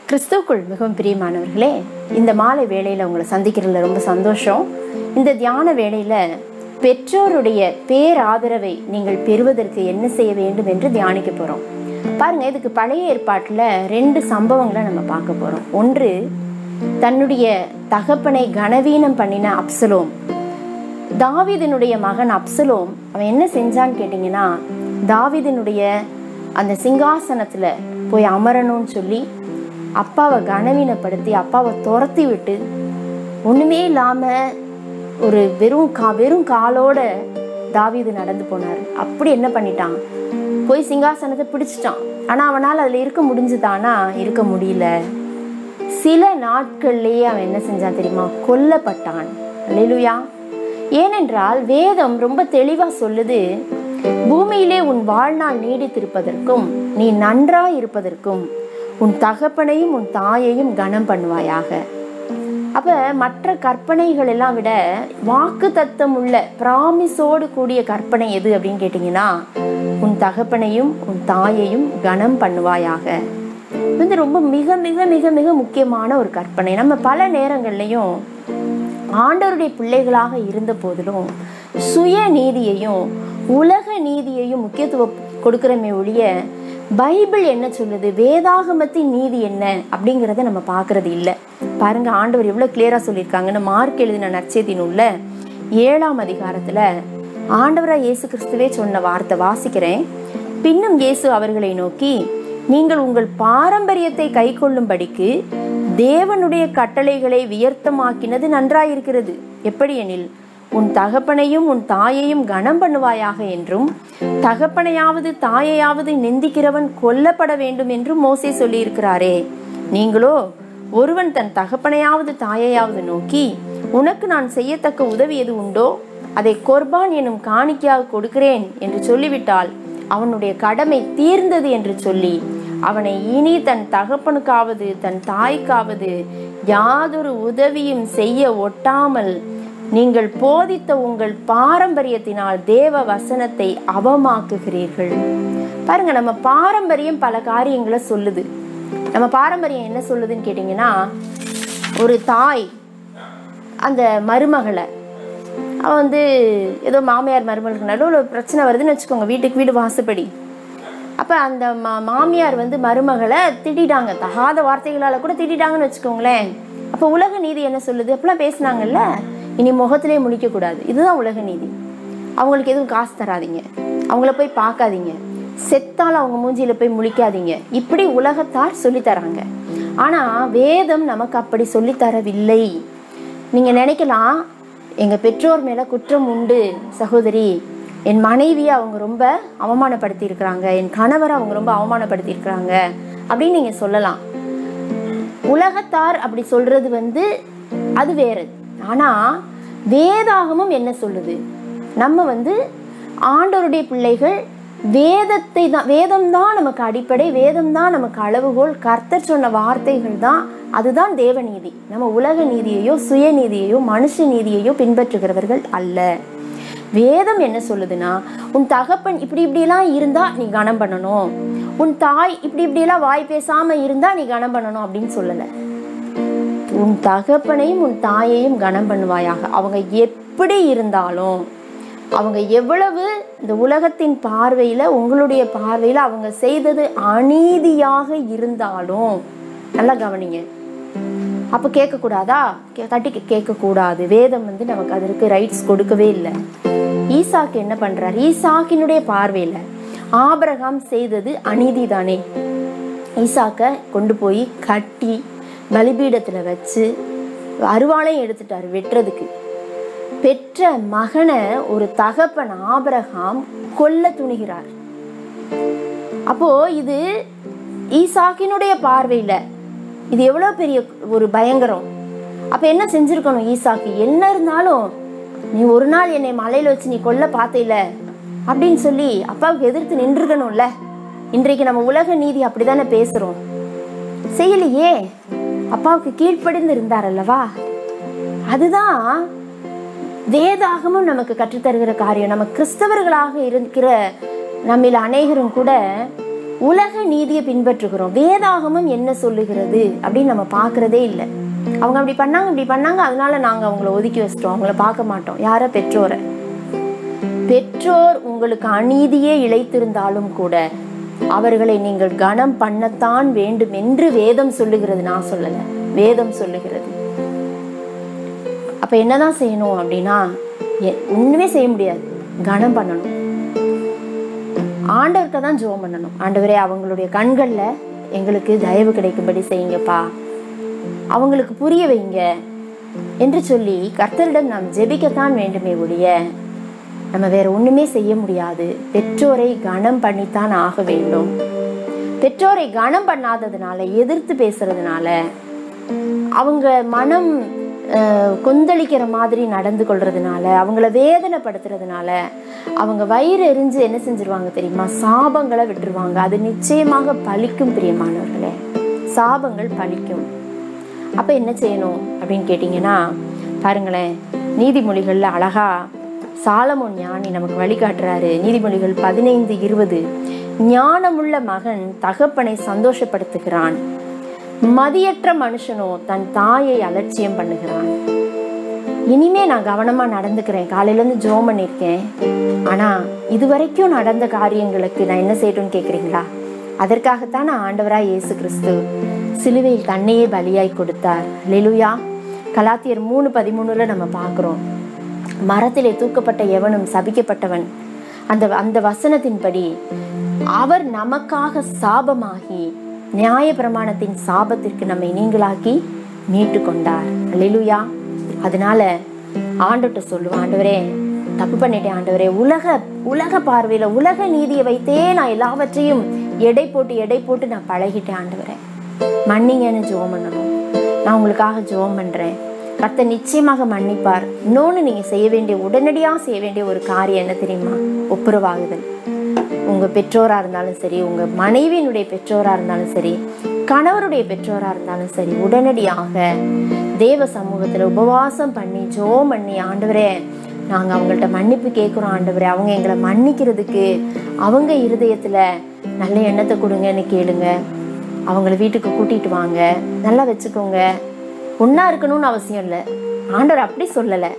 கிறிஸ்துவுக்குள் மிகவும் பிரியமானவர்களே இந்த மாலை வேளையில் உங்களை சந்திக்கிறதுல ரொம்ப சந்தோஷம் இந்த தியான வேளையில் பெற்றோருடைய பேராதரவை நீங்கள் பெறுவதற்கு என்ன செய்ய வேண்டும் என்று தியானிக்க போகிறோம் பாருங்க இதுக்கு பழைய ஏற்பாட்டில் ரெண்டு சம்பவங்களை நம்ம பார்க்க போகிறோம் ஒன்று தன்னுடைய தகப்பனை கனவீனம் பண்ணின அப்சலோம் தாவீதினுடைய மகன் அப்சலோம் அவன் என்ன செஞ்சான்னு கேட்டிங்கன்னா தாவீதினுடைய அந்த சிங்காசனத்தில் போய் அமரணும்னு சொல்லி அப்பாவை கனவீனப்படுத்தி அப்பாவை துரத்தி விட்டு ஒன்றுமே இல்லாமல் ஒரு வெறும் கா வெறும் காலோட தாவீது நடந்து போனார் அப்படி என்ன பண்ணிட்டான் போய் சிங்காசனத்தை பிடிச்சிட்டான் ஆனால் அவனால் அதில் இருக்க முடிஞ்சுதானா இருக்க முடியல சில நாட்கள்லேயே அவன் என்ன செஞ்சான் தெரியுமா கொல்லப்பட்டான் அல்லேலூயா ஏனென்றால் வேதம் ரொம்ப தெளிவா சொல்லுது பூமியிலே உன் வாழ்நாள் நீடித்திருப்பதற்கும் நீ நன்றாய் இருப்பதற்கும் உன் தகப்பனையும் உன் தாயையும் கனம் பண்ணுவாயாக அப்ப மற்ற கற்பனைகள் எல்லாம் விட வாக்கு தத்தம் உள்ள பிராமிஸோடு கூடிய கற்பனை எது அப்படின்னு கேட்டிங்கன்னா உன் தகப்பனையும் உன் தாயையும் கனம் பண்ணுவாயாக இது வந்து ரொம்ப மிக மிக மிக மிக முக்கியமான ஒரு கற்பனை நம்ம பல நேரங்கள்லையும் ஆண்டவருடைய பிள்ளைகளாக இருந்த போதிலும் சுய நீதியையும் உலக நீதியையும் முக்கியத்துவம் கொடுக்கிறமே ஒழிய பைபிள் என்ன சொல்லுது வேதாகமத்தின் நீதி என்ன அப்படிங்கிறத நம்ம பார்க்கறது இல்லை பாருங்க ஆண்டவர் எவ்வளோ கிளியரா சொல்லியிருக்காங்கன்னு மார்க் எழுதின நற்செய்தின் உள்ள ஏழாம் அதிகாரத்துல ஆண்டவராக இயேசு கிறிஸ்துவே சொன்ன வார்த்தை வாசிக்கிறேன் பின்னும் இயேசு அவர்களை நோக்கி நீங்கள் உங்கள் பாரம்பரியத்தை கை கொள்ளும்படிக்கு தேவனுடைய கட்டளைகளை வியர்த்தமாக்கினது நன்றாயிருக்கிறது எப்படி எனில் உன் தகப்பனையும் உன் தாயையும் கனம் பண்ணுவாயாக என்றும் தகப்பனையாவது தாயையாவது நிந்திக்கிறவன் கொல்லப்பட வேண்டும் என்றும் மோசே சொல்லியிருக்கிறாரே நீங்களோ ஒருவன் தன் தகப்பனையாவது தாயையாவது நோக்கி உனக்கு நான் செய்யத்தக்க உதவி எது உண்டோ அதை கொர்பான் எனும் காணிக்கையாக கொடுக்கிறேன் என்று சொல்லிவிட்டால் அவனுடைய கடமை தீர்ந்தது என்று சொல்லி அவனை இனி தன் தகப்பனுக்காவது தன் தாய்க்காவது யாதொரு உதவியும் செய்ய ஒட்டாமல் நீங்கள் போதித்த உங்கள் பாரம்பரியத்தினால் தேவ வசனத்தை அவமாக்குகிறீர்கள் பாருங்க நம்ம பாரம்பரியம் பல காரியங்களை சொல்லுது நம்ம பாரம்பரியம் என்ன சொல்லுதுன்னு கேட்டிங்கன்னா ஒரு தாய் அந்த மருமகளை அவன் வந்து ஏதோ மாமியார் மருமகளுக்கு நடுவில் ஒரு பிரச்சனை வருதுன்னு வச்சுக்கோங்க வீட்டுக்கு வீடு வாசப்படி அப்போ அந்த மா மாமியார் வந்து மருமகளை திட்டிட்டாங்க தகாத வார்த்தைகளால் கூட திட்டிட்டாங்கன்னு வச்சுக்கோங்களேன் அப்போ உலக நீதி என்ன சொல்லுது அப்பெல்லாம் பேசுனாங்கல்ல இனி முகத்திலே முழிக்கக்கூடாது இதுதான் உலக நீதி அவங்களுக்கு எதுவும் காசு தராதீங்க அவங்கள போய் பார்க்காதீங்க செத்தால் அவங்க மூஞ்சியில போய் முழிக்காதீங்க இப்படி உலகத்தார் சொல்லித்தராங்க ஆனால் வேதம் நமக்கு அப்படி சொல்லித்தரவில்லை நீங்கள் நினைக்கலாம் எங்கள் பெற்றோர் மேலே குற்றம் உண்டு சகோதரி என் மனைவியை அவங்க ரொம்ப அவமானப்படுத்தி இருக்கிறாங்க என் கணவரை அவங்க ரொம்ப அவமானப்படுத்தி இருக்கிறாங்க அப்படின்னு நீங்கள் சொல்லலாம் உலகத்தார் அப்படி சொல்றது வந்து அது வேறு ஆனால் வேதாகமும் என்ன சொல்லுது நம்ம வந்து ஆண்டவருடைய பிள்ளைகள் வேதத்தை தான் வேதம் தான் நமக்கு அடிப்படை வேதம் தான் நமக்கு அளவுகோல் கர்த்தர் சொன்ன வார்த்தைகள் தான் அதுதான் தேவநீதி நம்ம உலக நீதியையோ சுயநீதியையோ மனுஷ நீதியையோ பின்பற்றுகிறவர்கள் அல்ல வேதம் என்ன சொல்லுதுன்னா உன் தகப்பன் இப்படி இப்படியெல்லாம் இருந்தா நீ கனம் பண்ணணும் உன் தாய் இப்படி இப்படியெல்லாம் வாய் பேசாம இருந்தா நீ கனம் பண்ணணும் அப்படின்னு சொல்லலை உன் தகப்பனையும் உன் தாயையும் கனம் பண்ணுவாயாக அவங்க எப்படி இருந்தாலும் அவங்க எவ்வளவு இந்த உலகத்தின் பார்வையில் உங்களுடைய பார்வையில் அவங்க செய்தது அநீதியாக இருந்தாலும் நல்லா கவனிங்க அப்போ கேட்கக்கூடாதா கே தட்டி கேட்கக்கூடாது வேதம் வந்து நமக்கு அதற்கு ரைட்ஸ் கொடுக்கவே இல்லை ஈசாக்கு என்ன பண்ணுறார் ஈசாக்கினுடைய பார்வையில் ஆபரகாம் செய்தது அநீதி தானே ஈசாக்கை கொண்டு போய் கட்டி பலிபீடத்தில் வச்சு அருவாளையும் எடுத்துட்டார் வெட்டுறதுக்கு பெற்ற மகனை ஒரு தகப்பன் ஆபரகாம் கொல்ல துணிகிறார் அப்போ இது ஈசாக்கினுடைய பார்வையில இது எவ்வளவு பெரிய ஒரு பயங்கரம் அப்ப என்ன செஞ்சிருக்கணும் ஈசாக்கு என்ன இருந்தாலும் நீ ஒரு நாள் என்னை மலையில வச்சு நீ கொல்ல பார்த்தையில அப்படின்னு சொல்லி அப்பாவுக்கு எதிர்த்து நின்றுக்கணும்ல இன்றைக்கு நம்ம உலக நீதி அப்படிதானே பேசுறோம் செய்யலையே அப்பாவுக்கு கீழ்ப்படிந்து இருந்தார் அல்லவா அதுதான் வேதாகமும் நமக்கு கற்றுத்தருகிற காரியம் நம்ம கிறிஸ்தவர்களாக இருக்கிற நம்மில் அநேகரும் கூட உலக நீதியை பின்பற்றுகிறோம் வேதாகமம் என்ன சொல்லுகிறது அப்படின்னு நம்ம பார்க்கறதே இல்லை அவங்க அப்படி பண்ணாங்க இப்படி பண்ணாங்க அதனால நாங்க அவங்கள ஒதுக்கி வச்சிட்டோம் அவங்கள பார்க்க மாட்டோம் யார பெற்றோரை பெற்றோர் உங்களுக்கு அநீதியே இழைத்திருந்தாலும் கூட அவர்களை நீங்கள் கனம் பண்ணத்தான் வேண்டும் என்று வேதம் சொல்லுகிறது நான் சொல்லல வேதம் சொல்லுகிறது அப்ப என்னதான் செய்யணும் அப்படின்னா எ- ஒண்ணுமே செய்ய முடியாது கனம் பண்ணணும் ஆண்டவர்கிட்ட தான் ஜெபம் பண்ணணும் ஆண்டவரே அவங்களுடைய கண்கள்ல எங்களுக்கு தயவு கிடைக்கும்படி செய்யுங்கப்பா அவங்களுக்கு புரிய வைங்க என்று சொல்லி கர்த்தரிடம் நாம் ஜெபிக்கத்தான் வேண்டுமே ஒழிய நம்ம வேற ஒண்ணுமே செய்ய முடியாது பெற்றோரை கனம் பண்ணித்தான் ஆக வேண்டும் பெற்றோரை கனம் பண்ணாததுனால எதிர்த்து பேசுறதுனால அவங்க மனம் அஹ், கொந்தளிக்கிற மாதிரி நடந்து கொள்றதுனால அவங்கள வேதனைப்படுத்துறதுனால அவங்க வயிறு எரிஞ்சு என்ன செஞ்சிருவாங்க தெரியுமா சாபங்களை விட்டுருவாங்க அது நிச்சயமாக பலிக்கும் பிரியமானவர்களே சாபங்கள் பலிக்கும் அப்ப என்ன செய்யணும் அப்படின்னு கேட்டிங்கன்னா பாருங்களேன் நீதிமொழிகள்ல அழகா சாலமோன் ஞானி நமக்கு வழிகாட்டுறாரு நீதிமொழிகள் பதினைந்து இருபது ஞானமுள்ள மகன் தகப்பனை சந்தோஷப்படுத்துகிறான் மதியற்ற மனுஷனோ தன் தாயை அலட்சியம் பண்ணுகிறான் இனிமே நான் கவனமா நடந்துக்கிறேன் காலையில இருந்து ஜோம் பண்ணியிருக்கேன் ஆனா இதுவரைக்கும் நடந்த காரியங்களுக்கு நான் என்ன செய்யட்டும்னு கேக்குறீங்களா அதற்காகத்தான் நான் ஆண்டவராய் இயேசு கிறிஸ்து சிலுவையில் தன்னையே பலியாய் கொடுத்தார் லெலுயா கலாத்தியர் மூணு பதிமூணுல நம்ம பார்க்கிறோம் மரத்திலே தூக்கப்பட்ட எவனும் சபிக்கப்பட்டவன் அந்த அந்த வசனத்தின்படி அவர் நமக்காக சாபமாகி நியாய பிரமாணத்தின் சாபத்திற்கு நம்மை நீங்களாக்கி மீட்டு கொண்டார் அல்லேலூயா அதனால ஆண்டுகிட்ட சொல்லுவோம் ஆண்டவரே தப்பு பண்ணிட்டேன் ஆண்டவரே உலக உலக பார்வையில உலக நீதியை வைத்தே நான் எல்லாவற்றையும் எடை போட்டு எடை போட்டு நான் பழகிட்டேன் ஆண்டவரே மன்னிங்கன்னு ஜெபம் பண்ணணும் நான் உங்களுக்காக ஜெபம் பண்றேன் கர்த்தர் நிச்சயமாக மன்னிப்பார் இன்னொன்று நீங்க செய்ய வேண்டிய உடனடியாக செய்ய வேண்டிய ஒரு காரியம் என்ன தெரியுமா ஒப்புரவாகுதல் உங்க பெற்றோரா இருந்தாலும் சரி உங்க மனைவியினுடைய பெற்றோரா இருந்தாலும் சரி கணவருடைய பெற்றோரா இருந்தாலும் சரி உடனடியாக தேவ சமூகத்துல உபவாசம் பண்ணி ஜெபம் பண்ணி ஆண்டவரே நாங்க அவங்கள்ட்ட மன்னிப்பு கேட்குறோம் ஆண்டவரே அவங்க எங்களை மன்னிக்கிறதுக்கு அவங்க இருதயத்துல நல்ல எண்ணத்தை கொடுங்கன்னு கேளுங்க அவங்கள வீட்டுக்கு கூட்டிட்டு வாங்க நல்லா வச்சுக்கோங்க ஒண்ணா இருக்கணும்னு அவசியம் இல்லை ஆண்டவர் அப்படி சொல்லலை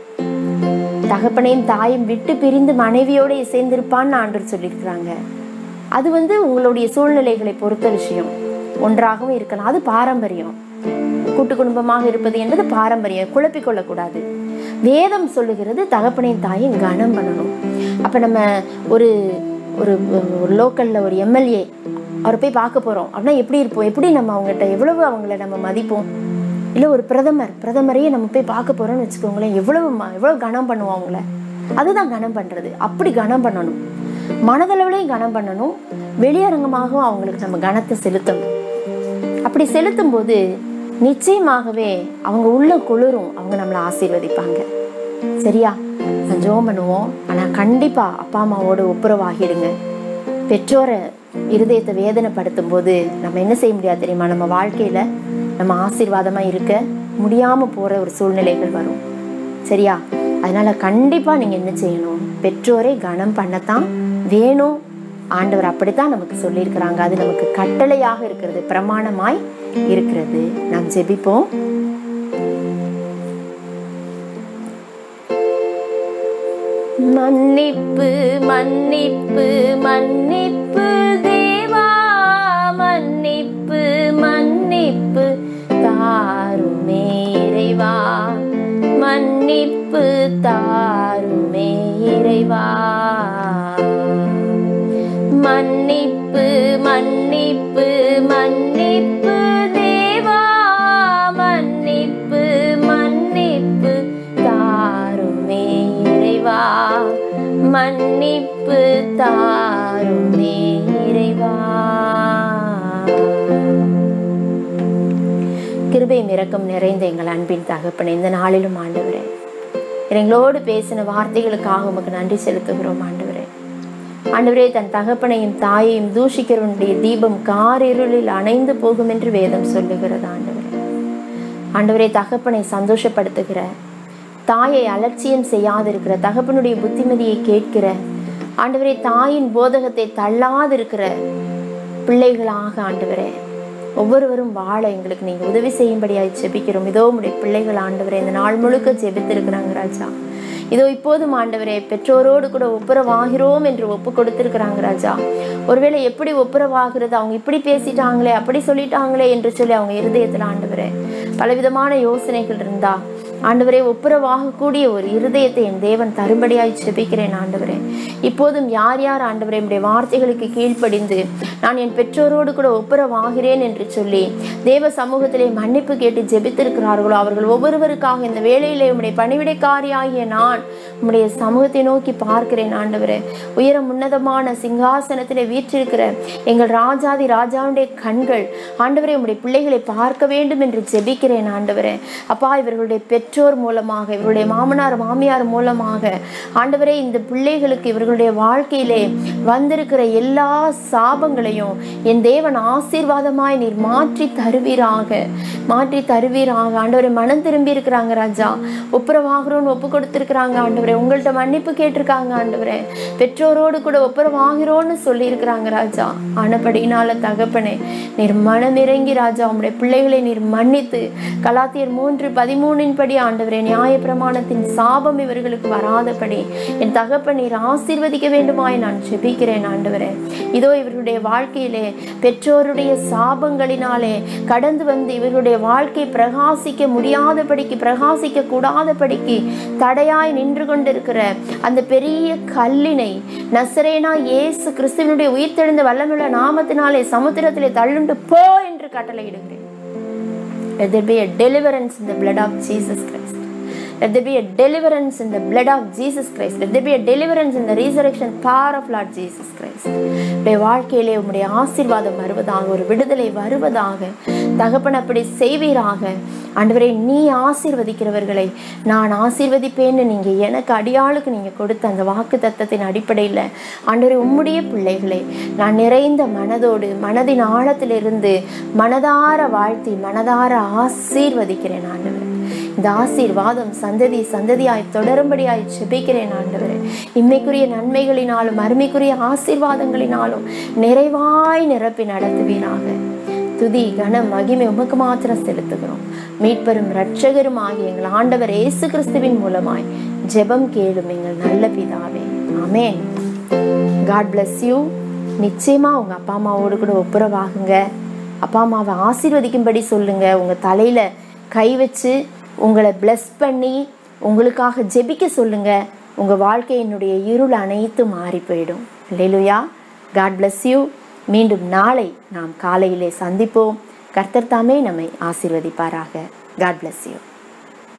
தகப்பனையும் தாயும் விட்டு பிரிந்து மனைவியோட இசைந்திருப்பான்னு ஆண்டவர் சொல்லியிருக்கிறாங்க அது வந்து உங்களுடைய சூழ்நிலைகளை பொறுத்த விஷயம் ஒன்றாகவும் இருக்கலாம் அது பாரம்பரியம் கூட்டு குடும்பமாக இருப்பது என்பது பாரம்பரியம் குழப்பிக் கொள்ளக்கூடாது வேதம் சொல்லுகிறது தகப்பனையும் தாயும் கனம் பண்ணணும் அப்ப நம்ம ஒரு ஒரு ஒரு லோக்கல்ல ஒரு எம்எல்ஏ அவரை போய் பார்க்க போறோம் அப்படின்னா எப்படி இருப்போம் எப்படி நம்ம அவங்ககிட்ட எவ்வளவு அவங்கள நம்ம மதிப்போம் இல்ல ஒரு பிரதமர் பிரதமரையே நம்ம போய் பார்க்க போறோம்னு வச்சுக்கோங்களேன் எவ்வளவு ம- எவ்வளவு கனம் பண்ணுவோம் அவங்கள அதுதான் கனம் பண்றது அப்படி கனம் பண்ணணும் மனதளவுலையும் கனம் பண்ணணும் வெளியரங்கமாகவும் அவங்களுக்கு நம்ம கனத்தை செலுத்தணும் அப்படி செலுத்தும் போது நிச்சயமாகவே அவங்க உள்ள குளிரும் அவங்க நம்மளை ஆசீர்வதிப்பாங்க சரியா நான் ஜெபம் பண்ணுவோம் ஆனா கண்டிப்பா அப்பா அம்மாவோட ஒப்புரவாகிடுங்க பெற்றோரை இருதயத்தை வேதனைப்படுத்தும் போது நம்ம என்ன செய்ய முடியாது தெரியுமா நம்ம வாழ்க்கையில நம்ம ஆசீர்வாதமா இருக்க முடியாம போற ஒரு சூழ்நிலைகள் வரும் சரியா அதனால கண்டிப்பா நீங்க என்ன செய்யணும் பெற்றோரை கனம் பண்ணத்தான் வேணும் ஆண்டவர் அப்படித்தான் நமக்கு சொல்லியிருக்கிறாங்க அது நமக்கு கட்டளையாக இருக்கிறது பிரமாணமாய் இருக்கிறது நாம் ஜெபிப்போம் மன்னிப்பு மன்னிப்பு மன்னிப்பு தேவா மன்னிப்பு மன்னிப்பு தாருமே இறைவா மன்னிப்பு தாருமே இறைவா மன்னிப்பு மன்னிப்பு மன்னிப்பு தேவா மன்னிப்பு மன்னிப்பு தாருமே இறைவா மன்னிப்பு தாருமே இறைவா கிருபை இரக்கம் நிறைந்த எங்கள் அன்பின் தகப்பனே இந்த நாளிலும் ஆண்டவரே எங்களோடு பேசின வார்த்தைகளுக்காக உமக்கு நன்றி செலுத்துகிறோம் ஆண்டவரே ஆண்டவரே தன் தகப்பனையும் தாயையும் தூஷிக்கிறவனுடைய தீபம் காரிருளில் அணைந்து போகும் என்று வேதம் சொல்லுகிறது ஆண்டவரே ஆண்டவரே தகப்பனை சந்தோஷப்படுத்துகிற தாயை அலட்சியம் செய்யாதிருக்கிற தகப்பனுடைய புத்திமதியை கேட்கிற ஆண்டவரே தாயின் போதகத்தை தள்ளாதிருக்கிற பிள்ளைகளாக ஆண்டவரே ஒவ்வொருவரும் வாழ எங்களுக்கு நீங்க உதவி செய்யும்படியாய் ஜெபிக்கிறோம் இதோ உடைய பிள்ளைகள் ஆண்டவரே இந்த நாள் முழுக்க ஜெபித்திருக்கிறாங்க ராஜா இதோ இப்போதும் ஆண்டவரே பெற்றோரோடு கூட ஒப்புரவாகிறோம் என்று ஒப்பு கொடுத்திருக்கிறாங்க ராஜா ஒருவேளை எப்படி ஒப்புரவாகிறது அவங்க இப்படி பேசிட்டாங்களே அப்படி சொல்லிட்டாங்களே என்று சொல்லி அவங்க இருதயத்தில் ஆண்டவரே பலவிதமான யோசனைகள் இருந்தா ஆண்டவரே ஒப்புரவாகக்கூடிய ஒரு இருதயத்தை என் தேவன் தரும்படியாய் ஜெபிக்கிறேன் ஆண்டவரே இப்போதும் யார் யார் ஆண்டவரே உடைய வார்த்தைகளுக்கு கீழ்ப்படிந்து நான் என் பெற்றோரோடு கூட ஒப்புரவாகிறேன் என்று சொல்லி தேவ சமூகத்திலே மன்னிப்பு கேட்டு ஜெபித்திருக்கிறார்களோ அவர்கள் ஒவ்வொருவருக்காக இந்த வேளையிலே உம்முடைய பணிவிடைக்காரியாகிய நான் உம்முடைய சமூகத்தை நோக்கி பார்க்கிறேன் ஆண்டவரே உயரம் உன்னதமான சிங்காசனத்திலே வீற்றிருக்கிற எங்கள் ராஜாதி ராஜாவுடைய கண்கள் ஆண்டவரே உம்முடைய பிள்ளைகளை பார்க்க வேண்டும் என்று ஜெபிக்கிறேன் ஆண்டவரே அப்பா இவர்களுடைய பெற்றோர் மூலமாக இவருடைய மாமனார் மாமியார் மூலமாக ஆண்டவரே இந்த பிள்ளைகளுக்கு இவர்களுடைய வாழ்க்கையிலே வந்திருக்கிற எல்லா சாபங்களையும் என் தேவன் ஆசீர்வாதமாய் நீர் மாற்றி தருவீராக மாற்றி தருவீராக ஆண்டவரை மனம் திரும்பி இருக்கிறாங்க ராஜா ஒப்புரவாகிறோன்னு ஒப்பு கொடுத்துருக்குறாங்க ஆண்டவரே உங்கள்கிட்ட மன்னிப்பு கேட்டிருக்காங்க ஆண்டவரே பெற்றோரோடு கூட ஒப்புரவாகிறோன்னு சொல்லி இருக்கிறாங்க ராஜா ஆனபடினால தகப்பனே நீர் மனமிறங்கி ராஜா உம்முடைய பிள்ளைகளை நீர் மன்னித்து கலாத்தியர் மூன்று பதிமூணின் படி ஆண்டவரே நியாய பிரமாணத்தின் சாபம் இவர்களுக்கு வராதபடி என் தகப்பன் நீர் ஆசீர்வதிக்க வேண்டுமாய் நான் ஜெபிக்கிறேன் ஆண்டவரே இதோ இவர்களுடைய வாழ்க்கையிலே பெற்றோருடைய சாபங்களினாலே கடந்து வந்து இவர்களுடைய வாழ்க்கை பிரகாசிக்க முடியாதபடிக்கு பிரகாசிக்க கூடாதபடிக்கு தடையாய் நின்று கொண்டிருக்கிற அந்த பெரிய கல்லினை நசரேனா இயேசு கிறிஸ்துவனுடைய உயிர்த்தெழுந்த வல்லமுள்ள நாமத்தினாலே சமுத்திரத்திலே தள்ளுண்டு போ என்று கட்டளையிடுகிறேன் Let there be a deliverance in the blood of Jesus Christ. Let there be a deliverance in the blood of Jesus Christ. Let there be a deliverance in the resurrection power of Lord Jesus Christ. உடைய வாழ்க்கையிலே உம்முடைய ஆசீர்வாதம் வருவதாக ஒரு விடுதலை வருவதாக தகப்பன் அப்படி செய்வீராக ஆண்டவரே நீ ஆசீர்வதிக்கிறவர்களை நான் ஆசீர்வதிப்பேன்னு நீங்க எனக்கு அடியாளுக்கு நீங்க கொடுத்த அந்த வாக்கு தத்தத்தின் அடிப்படையில் ஆண்டவரே உம்முடைய பிள்ளைகளை நான் நிறைந்த மனதோடு மனதின் ஆழத்திலிருந்து மனதார வாழ்த்தி மனதார ஆசீர்வதிக்கிறேன் ஆண்டவரே இந்த ஆசீர்வாதம் சந்ததி சந்ததியாய் தொடரும்படியாய் ஜெபிக்கிறேன் ஆண்டவரே இம்மைக்குரிய நன்மைகளினாலும் அருமைக்குரிய ஆசீர்வாதங்களினாலும் நிறைவாய் நிரப்பி நடத்துவீராக துதி கனம் மகிமை உமக்கு மாத்திரம் செலுத்துகிறோம் மீட்பெரும் இரட்சகரும் ஆகிய எங்கள் ஆண்டவர் இயேசு கிறிஸ்துவின் மூலமாய் ஜெபம் கேளும் எங்கள் நல்ல பிதாவே ஆமென் காட் bless யூ நிச்சயமா உங்க அப்பா அம்மாவோடு கூட ஒப்புரவாகுங்க அப்பா அம்மாவை ஆசீர்வதிக்கும்படி சொல்லுங்க உங்க தலையில கை வச்சு உங்களை bless பண்ணி உங்களுக்காக ஜெபிக்க சொல்லுங்க உங்க வாழ்க்கையினுடைய இருள் அனைத்தும் மாறி போயிடும் இல்லையா காட் bless யூ மீண்டும் நாளை நாம் காலையிலே சந்திப்போம் கர்த்தர் தாமே நம்மை ஆசீர்வதிப்பாராக காட் bless யூ